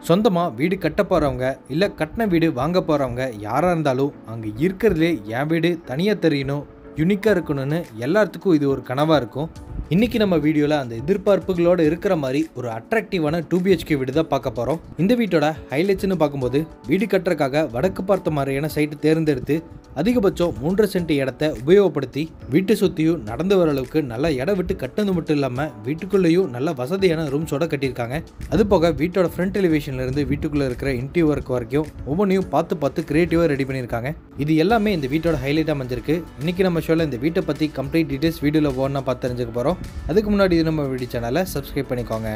சொந்தமாக வீடு கட்ட போகிறவங்க இல்லை கட்டின வீடு வாங்க போகிறவங்க யாராக இருந்தாலும் அங்கே இருக்கிறதுலே என் வீடு தனியாக தெரியணும் யூனிக்காக இருக்கணும்னு எல்லாத்துக்கும் இது ஒரு கனவாக இருக்கும் இன்றைக்கி நம்ம வீடியோவில் அந்த எதிர்பார்ப்புகளோடு இருக்கிற மாதிரி ஒரு அட்ராக்டிவான டூ பிஹெச்கே வீடு தான் பார்க்க போகிறோம் இந்த வீட்டோட ஹைலைட்ஸ்னு பார்க்கும்போது வீடு கட்டுறதுக்காக வடக்கு பார்த்த மாதிரியான சைட்டு தேர்ந்தெடுத்து அதிகபட்சம் மூன்றரை சென்ட் இடத்த உபயோகப்படுத்தி வீட்டை சுற்றியும் நடந்து வர அளவுக்கு நல்ல இடம் விட்டு கட்டுறது மட்டும் இல்லாமல் வீட்டுக்குள்ளேயும் நல்ல வசதியான ரூம்ஸோட கட்டியிருக்காங்க அது போக வீட்டோட ஃப்ரண்ட் எலிவேஷன்ல இருந்து வீட்டுக்குள்ளே இருக்கிற இன்டீரியர் ஒர்க் வரைக்கும் ஒவ்வொன்றையும் பார்த்து பார்த்து கிரியேட்டிவாக ரெடி பண்ணியிருக்காங்க இது எல்லாமே இந்த வீட்டோட ஹைலைட்டாக அமைஞ்சிருக்கு இன்னைக்கு நம்ம ஷோவில் இந்த வீட்டை பற்றி கம்ப்ளீட் டீட்டெயில்ஸ் வீடியோவில் போனா பார்த்து தெரிஞ்சுக்க போகிறோம் அதுக்கு முன்னாடி இது நம்ம வீடியோ சேனலை சப்ஸ்கிரைப் பண்ணிக்கோங்க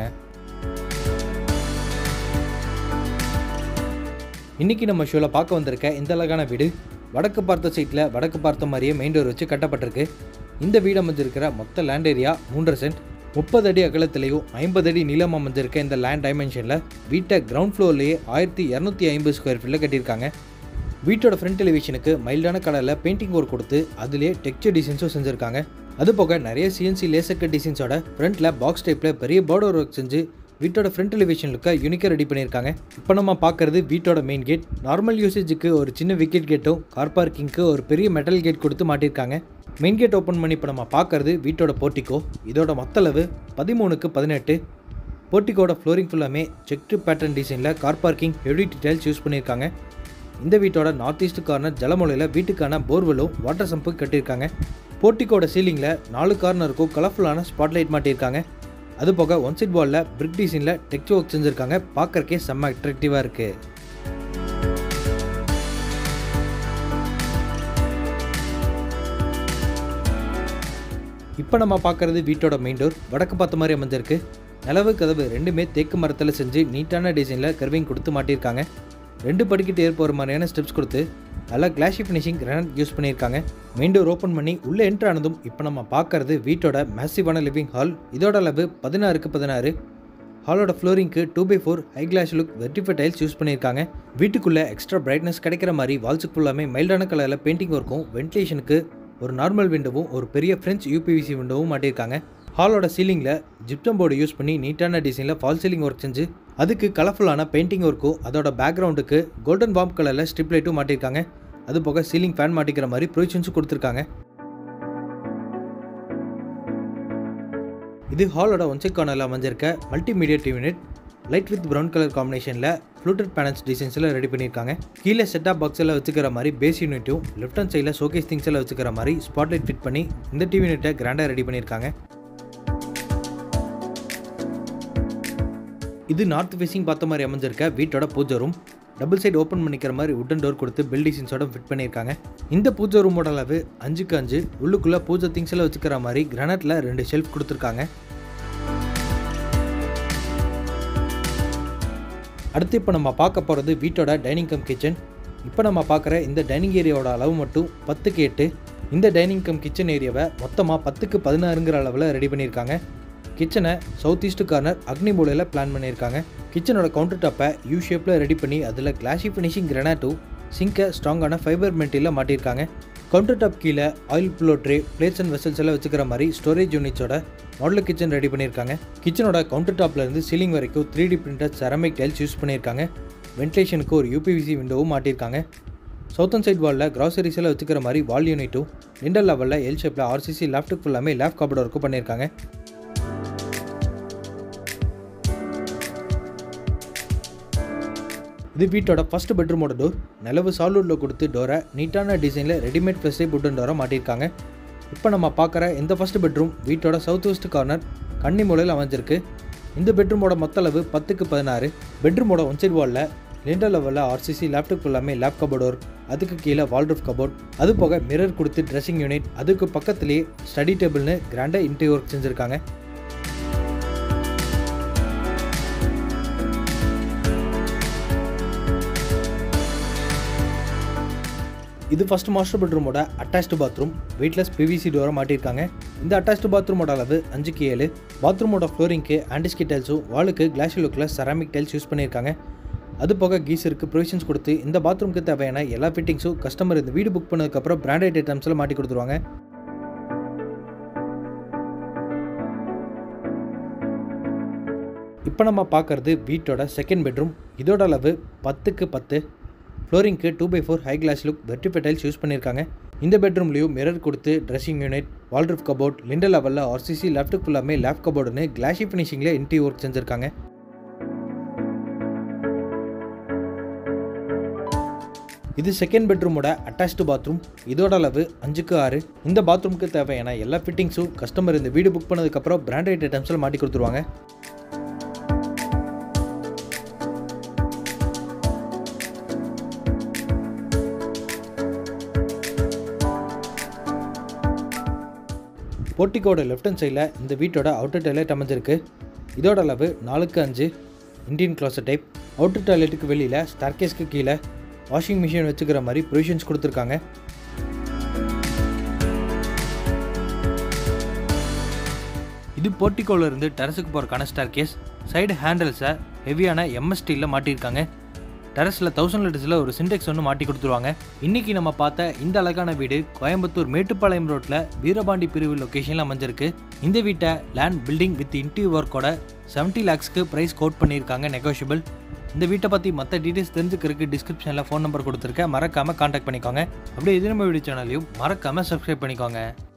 இன்னைக்கு நம்ம ஷோவில் பார்க்க வந்திருக்க இந்த அழகான வீடு வடக்கு பார்த்த சைட்டில் வடக்கு பார்த்த மாதிரியே மெயின் டோர் வச்சு கட்டப்பட்டிருக்கு இந்த வீடு அமைஞ்சிருக்கிற மொத்த லேண்ட் ஏரியா மூன்றரை சென்ட் முப்பது அடி அகலத்திலையும் ஐம்பது அடி நீளம் அமைஞ்சிருக்க இந்த லேண்ட் டைமென்ஷனில் வீட்டை கிரவுண்ட் ஃப்ளோர்லேயே ஆயிரத்தி இரநூத்தி ஐம்பது ஸ்கொயர் ஃபீட்டில் கட்டியிருக்காங்க வீட்டோட ஃப்ரண்ட் எலிவேஷனுக்கு மைல்டான கலரில் பெயிண்டிங் ஒர்க் கொடுத்து அதிலே டெக்ஸ்சர் டிசைன்ஸும் செஞ்சுருக்காங்க அது போக நிறைய சிஎன்சி லேசர் கட் டிசைன்ஸோட ஃப்ரண்ட்டில் பாக்ஸ் டைப்பில் பெரிய பார்டர் ஒர்க் செஞ்சு வீட்டோட ஃப்ரண்ட் எலிவேஷன் லுக்கை யூனிக்காக ரெடி பண்ணியிருக்காங்க இப்போ நம்ம பார்க்குறது வீட்டோட மெயின் கேட் நார்மல் யூசேஜுக்கு ஒரு சின்ன விக்கெட் கேட்டும் கார் பார்க்கிங்க்கு ஒரு பெரிய மெட்டல் கேட் கொடுத்து மாட்டியிருக்காங்க மெயின் கேட் ஓப்பன் பண்ணி இப்போ நம்ம பார்க்குறது வீட்டோட போர்ட்டிக்கோ இதோட மொத்த அளவு பதிமூணுக்கு பதினெட்டு போர்ட்டிக்கோட ஃப்ளோரிங் ஃபுல்லாமே செக்டு பேட்டர்ன் டிசைனில் car parking heavy details use பண்ணியிருக்காங்க இந்த வீட்டோட நார்த் ஈஸ்ட் கார்னர் ஜலமொழியில் வீட்டுக்கான போர்வெலும் வாட்டர் சம்பு கட்டியிருக்காங்க போர்ட்டிக்கோட சீலிங்கில் நாலு கார்னருக்கும் கலர்ஃபுல்லான ஸ்பாட்லைட் மாட்டியிருக்காங்க அது போக ஒன் சைட் வாலில் பிரிக் டிசைனில் டெக்ஸ்ட் ஒர்க் செஞ்சுருக்காங்க பார்க்கறக்கே செம்ம அட்ராக்டிவாக இருக்குது இப்போ நம்ம பார்க்குறது வீட்டோட மெயின் டோர் வடக்கு பார்த்த மாதிரி அமைஞ்சிருக்கு நிலவு கதவு ரெண்டுமே தேக்கு மரத்தில் செஞ்சு நீட்டான டிசைனில் கர்விங் கொடுத்து மாட்டியிருக்காங்க ரெண்டு படிக்கட்டு ஏற் போகிற மாதிரியான ஸ்டெப்ஸ் கொடுத்து நல்லா கிளாஷி ஃபினிஷிங் கிரானைட் யூஸ் பண்ணியிருக்காங்க மெயின் டோர் ஓப்பன் பண்ணி உள்ளே என்ட்ரு ஆனதும் இப்போ நம்ம பார்க்குறது வீட்டோட மேசிவான லிவிங் ஹால் இதோட அளவு பதினாறுக்கு பதினாறு ஹாலோட ஃப்ளோரிங்க்கு two by four high gloss look வெர்டிஃபை டைல்ஸ் யூஸ் பண்ணியிருக்காங்க வீட்டுக்குள்ளே எக்ஸ்ட்ரா பிரைட்னஸ் கிடைக்கிற மாதிரி வால்ஸுக்கு ஃபுல்லாமே மைல்டான கலரில் பெயிண்டிங் ஒர்க்கும் வென்டிலேஷனுக்கு ஒரு நார்மல் விண்டோவும் ஒரு பெரிய ஃப்ரெஞ்ச் யூபிவிசி விண்டோவும் மாட்டியிருக்காங்க ஹாலோட சீலிங்கில் ஜிப்டம் போர்டு யூஸ் பண்ணி நீட்டான டிசைனில் ஃபால் சீலிங் ஒர்க் செஞ்சு அதுக்கு கலர்ஃபுல்லான பெயிண்டிங் ஒர்க்கும் அதோட பேக்ரவுண்டுக்கு கோல்டன் பாம் கலரில் ஸ்ட்ரிப் லைட்டும் மாட்டியிருக்காங்க அது போக சீலிங் ஃபேன் மாட்டிக்கிற மாதிரி ப்ரொவிஷன்ஸும் கொடுத்துருக்காங்க இது ஹாலோட ஒன்சை கார்னரில் அமைஞ்சிருக்க multimedia TV unit light with brown colour காம்பினேஷனில் ஃப்ளூட்டட் பேனல்ஸ் டிசைன்ஸில் ரெடி பண்ணியிருக்காங்க கீழே செட்டாப் பாக்ஸில் வச்சுக்கிற மாதிரி பேஸ் யூனிட்டும் லெஃப்ட் ஹேண்ட் சைடில் ஷோகேஸ் திங்ஸ் எல்லாம் வச்சுக்கிற மாதிரி ஸ்பாட்லைட் ஃபிட் பண்ணி இந்த டிவி யூனிட்டை கிராண்டாக ரெடி பண்ணியிருக்காங்க இது நார்த் ஃபேஸிங் பார்த்த மாதிரி அமைஞ்சிருக்க வீட்டோட பூஜை ரூம் டபுள் சைடு ஓப்பன் பண்ணிக்கிற மாதிரி உட்டன் டோர் கொடுத்து பில் டிசைன்ஸோட ஃபிட் பண்ணியிருக்காங்க இந்த பூஜை ரூமோட அளவு அஞ்சுக்கு அஞ்சு உள்ளுக்குள்ளே பூஜை திங்ஸ் எல்லாம் வச்சுக்கிற மாதிரி கிரானைட்டில் ரெண்டு ஷெல்ஃப் கொடுத்துருக்காங்க அடுத்து இப்போ நம்ம பார்க்க போகிறது வீட்டோட டைனிங் கம் கிச்சன் இப்போ நம்ம பார்க்குற இந்த டைனிங் ஏரியாவோட அளவு மட்டும் பத்துக்கு எட்டு இந்த டைனிங் கம் கிச்சன் ஏரியாவை மொத்தமாக பத்துக்கு பதினாறுங்கிற அளவில் ரெடி பண்ணியிருக்காங்க கிச்சனை சவுத் ஈஸ்ட் கார்னர் அக்னி மூலையில் பிளான் பண்ணியிருக்காங்க கிச்சனோட கவுண்டர் டாப்பை யூ ஷேப்பில் ரெடி பண்ணி அதில் கிளாஷி ஃபினிஷிங் கிரனாட்டும் சிங்கை ஸ்ட்ராங்கான ஃபைபர் மெட்டீரியலில் மாட்டியிருக்காங்க கவுண்டர் டாப் கீழே ஆயில் ப்ளோ ட்ரே பிளேட்ஸ் அண்ட் வெசல்ஸ் எல்லாம் வச்சுக்கிற மாதிரி ஸ்டோரேஜ் யூனிட்ஸோட மாடல் கிச்சன் ரெடி பண்ணியிருக்காங்க கிச்சனோட கவுண்டர் டாப்ல இருந்து சீலிங் வரைக்கும் three D printed ceramic tiles use பண்ணியிருக்காங்க வென்டிலேஷனுக்கு ஒரு யூபிவிசி விண்டோவும் மாட்டியிருக்காங்க சவுத்தன் சைட் வாலில் கிராசரிஸ் எல்லாம் வச்சுக்கிற மாதிரி வால் யூனிட்டும் லிண்டல் லெவலில் எல் ஷேப்பில் ஆர்சிசி லேப்டாப் ஃபுல்லாமே லேப் காப்போட ஒர்க்கும் பண்ணியிருக்காங்க இது வீட்டோட ஃபர்ஸ்ட் பெட்ரூமோட டோர் நிலவு சாலூரில் கொடுத்து டோரை நீட்டான டிசைனில் ரெடிமேட் ஃப்ரெஷ்ஷே புட்டன் டோரை மாட்டியிருக்காங்க இப்போ நம்ம பார்க்குற இந்த ஃபர்ஸ்ட் பெட்ரூம் வீட்டோட சவுத் வெஸ்ட் கார்னர் கன்னி மூலையில் அமைஞ்சிருக்கு இந்த பெட்ரூமோட மொத்த அளவு பத்துக்கு பதினாறு பெட்ரூமோட ஒன் சைட் வாலில் லிண்டர் லெவலில் ஆர்சிசி லேப்டாப் ஃபுல்லாமே லேப் கபோர்ட் அதுக்கு கீழே வால்ரூஃப் கபோர்ட் அது போக மிரர் கொடுத்து ட்ரெஸ்ஸிங் யூனிட் அதுக்கு பக்கத்துலேயே ஸ்டடி டேபிள்னு கிராண்டாக இன்டீரியர் ஒர்க் செஞ்சுருக்காங்க இது ஃபர்ஸ்ட் மாஸ்டர் பெட்ரூமோட அட்டாச்டு பாத்ரூம் வெயிட்லெஸ் பிவிசி டோரை மாட்டியிருக்காங்க இந்த அட்டாச்டு பாத்ரூமோட அளவு அஞ்சுக்கு ஏழு பாத்ரூமோட ஃப்ளோரிங்க்கு ஆண்டிஸ்கி டைல்ஸும் வாலுக்கு கிளாஸ் லுக்கில் செராமிக் டைல்ஸ் யூஸ் பண்ணியிருக்காங்க அது போக கீசருக்கு ப்ரொவிஷன்ஸ் கொடுத்து இந்த பாத்ரூமுக்கு தேவையான எல்லா ஃபிட்டிங்ஸும் கஸ்டமர் இந்த வீடு புக் பண்ணதுக்கப்புறம் பிராண்டட் ஐட்டம்ஸில் மாட்டி கொடுத்துருவாங்க இப்போ நம்ம பார்க்குறது வீட்டோட செகண்ட் பெட்ரூம் இதோட அளவு பத்துக்கு பத்து ஃப்ளோரிங்க்கு two by four high gloss look வெர்டிஃபை டைல்ஸ் யூஸ் பண்ணியிருக்காங்க இந்த பெட்ரூம்லேயும் மிரர் கொடுத்து dressing unit wardrobe cupboard lintel லெவலில் ஆர்சிசி லெஃப்ட்டுக்கு ஃபுல்லாமே லேப் கபோர்டுன்னு கிளாஷி ஃபினிஷிங்கில் இன்டி ஒர்க் செஞ்சுருக்காங்க இது செகண்ட் பெட்ரூமோட அட்டாச்டு பாத்ரூம் இதோட அளவு அஞ்சுக்கு ஆறு இந்த பாத்ரூமுக்கு தேவையான எல்லா ஃபிட்டிங்ஸும் கஸ்டமர் இந்த வீடு புக் பண்ணதுக்கப்புறம் பிராண்டட் ஐட்டம்ஸில் மாட்டி கொடுத்துருவாங்க போர்ட்டிக்கோட லெஃப்ட் ஹேண்ட் சைடில் இந்த வீட்டோட அவுட்டர் டாய்லெட் அமைஞ்சிருக்கு இதோட அளவு நாலுக்கு அஞ்சு இந்தியன் கிளாஸ் டைப் அவுட்டர் டாய்லெட்டுக்கு வெளியில் ஸ்டார்கேஸ்க்கு கீழே வாஷிங் மிஷின் வச்சுக்கிற மாதிரி ப்ரொவிஷன்ஸ் கொடுத்துருக்காங்க இது போர்ட்டிக்கோல இருந்து டெரஸுக்கு போகிறக்கான ஸ்டார் கேஸ் சைடு ஹேண்டில்ஸை ஹெவியான எம்எஸ் ஸ்டீலில் மாட்டியிருக்காங்க டெரஸில் தௌசண்ட் லிட்டர்ஸில் ஒரு சிண்டெக்ஸ் ஒன்று மாட்டி கொடுத்துருவாங்க இன்றைக்கி நம்ம பார்த்த இந்த அழகான வீடு கோயம்புத்தூர் மேட்டுப்பாளையம் ரோட்டில் வீரபாண்டி பிரிவு லொக்கேஷனில் அமைஞ்சிருக்கு இந்த வீட்டை லேண்ட் பில்டிங் வித் இன்டீவ் ஒர்க்கோட செவன்ட்டி லேக்ஸ்க்கு ப்ரைஸ் கோட் பண்ணியிருக்காங்க நெகோஷியபிள் இந்த வீட்டை பற்றி மற்ற டீட்டெயில்ஸ் தெரிஞ்சுக்கிறதுக்கு டிஸ்கிரிப்ஷனில் ஃபோன் நம்பர் கொடுத்துருக்கேன் மறக்காமல் காண்டாக்ட் பண்ணிக்கோங்க அப்படியே இது நம்ம வீடியோ சேனலையும் மறக்காமல் சப்ஸ்கிரைப் பண்ணிக்கோங்க